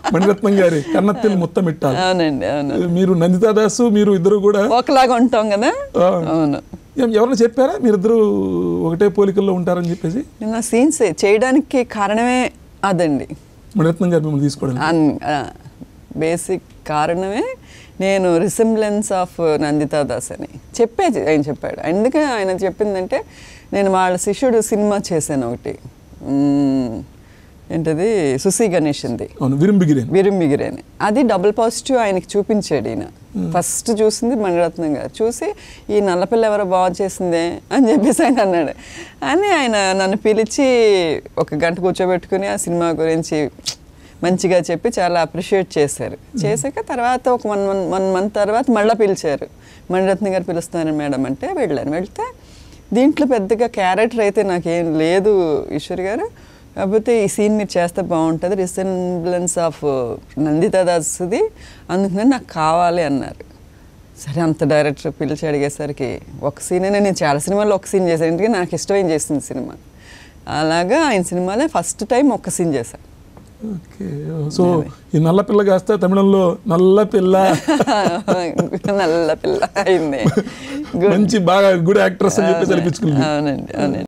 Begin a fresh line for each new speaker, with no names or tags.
మణిరత్నం గారి కన్నత్తిని మొత్తం ఇట్టాలి
అవునండి అవును
మీరు నందితా దాసు మీరు ఇద్దరు కూడా
ఒకలాగా ఉంటాం కదా
ఆ,
అవును
ఏం- ఎవరైనా చెప్పారా మీరిద్దరు ఒకటే పోలికల్లో ఉంటారని చెప్పేసి
నేను ఆ సీన్స్ చేయడానికి కారణమే అదండి
మణిరత్నం గారు మిమ్మల్ని తీసుకోవడం
బేసిక్ కారణమే నేను రిసెంబ్లెన్స్ ఆఫ్ నందితా దాస్ అని చెప్పేది ఆయన చెప్పాడు అందుకే ఆయన చెప్పిందంటే నేను వాళ్ళ శిష్యుడు సినిమా చేశాను ఒకటి మ్మ్, ఏంటది సుసి గణేష్ది
అవును విరింబిగిరేన్
విరిమిగిరేని అది డబుల్ పాజిటివ్ ఆయనకి చూపించాడు ఈయన ఫస్ట్ చూసింది మణిరత్నం గారు చూసి ఈ నల్లపిల్ల ఎవరో బాగా చేసిందే అని చెప్పేసి ఆయన అన్నాడు అని ఆయన నన్ను పిలిచి ఒక గంట కూర్చోబెట్టుకుని ఆ సినిమా గురించి మంచిగా చెప్పి చాలా అప్రిషియేట్ చేశారు చేశాక తర్వాత ఒక వన్ వన్ వన్ మంత్ తర్వాత మళ్ళీ పిలిచారు మణిరత్నం గారు పిలుస్తున్నారు మేడం అంటే వెళ్ళాను వెళ్తే దీంట్లో పెద్దగా క్యారెక్టర్ అయితే నాకేం లేదు ఈశ్వర్ గారు కాకపోతే ఈ సీన్ మీరు చేస్తే బాగుంటుంది రిసెంబ్లెన్స్ ఆఫ్ నందితా దాస్ది అందుకని నాకు కావాలి అన్నారు సరే అంత డైరెక్టర్ పిలిచి అడిగేసరికి ఒక సీనే నేను చాలా సినిమాల్లో ఒక సీన్ చేశాను ఎందుకంటే నాకు ఇష్టమైన చేసింది సినిమా అలాగా ఆయన సినిమాలో ఫస్ట్ టైం ఒక సీన్ చేశాను
ఓకే సో ఈ నల్ల పిల్ల కాస్త తమిళంలో నల్ల పిల్ల
నల్ల పిల్ల అయింది
మంచి బాగా గుడ్ యాక్ట్రెస్ అని చెప్పేసి అనిపించుకుంది
అవునండి అవునండి